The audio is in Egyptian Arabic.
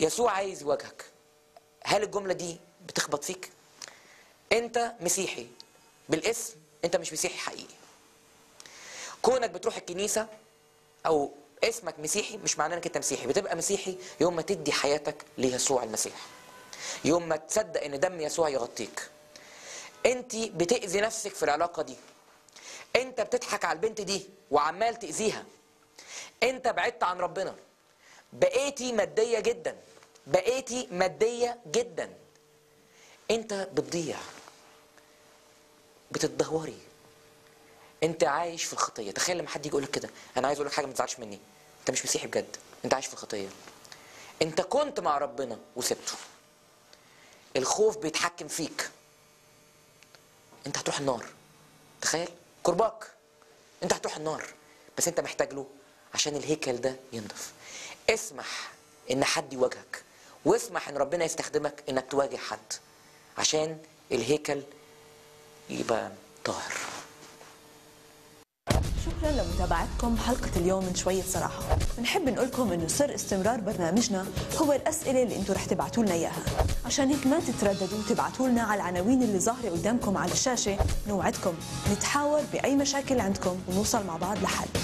يسوع عايز يواجهك هل الجمله دي بتخبط فيك انت مسيحي بالاسم انت مش مسيحي حقيقي كونك بتروح الكنيسه او اسمك مسيحي مش معناه انك انت مسيحي بتبقى مسيحي يوم ما تدي حياتك ليسوع المسيح يوم ما تصدق ان دم يسوع يغطيك انت بتاذي نفسك في العلاقه دي انت بتضحك على البنت دي وعمال تاذيها انت بعدت عن ربنا بقيتي ماديه جدا بقيتي ماديه جدا انت بتضيع بتتدهوري انت عايش في الخطيه تخيل لما حد يجي يقول لك كده انا عايز اقول لك حاجه ما تزعلش مني انت مش مسيحي بجد انت عايش في الخطيه انت كنت مع ربنا وسبته الخوف بيتحكم فيك انت هتروح النار تخيل كرباك انت هتروح النار بس انت محتاج له عشان الهيكل ده ينضف اسمح ان حد يواجهك واسمح ان ربنا يستخدمك انك تواجه حد عشان الهيكل يبقى طاهر شكرا لمتابعتكم حلقة اليوم من شوية صراحة بنحب نقول لكم انه سر استمرار برنامجنا هو الأسئلة اللي انتم رح تبعتوا لنا إياها عشان هيك ما تترددوا تبعتوا لنا على العناوين اللي ظاهرة قدامكم على الشاشة نوعدكم نتحاور بأي مشاكل عندكم ونوصل مع بعض لحل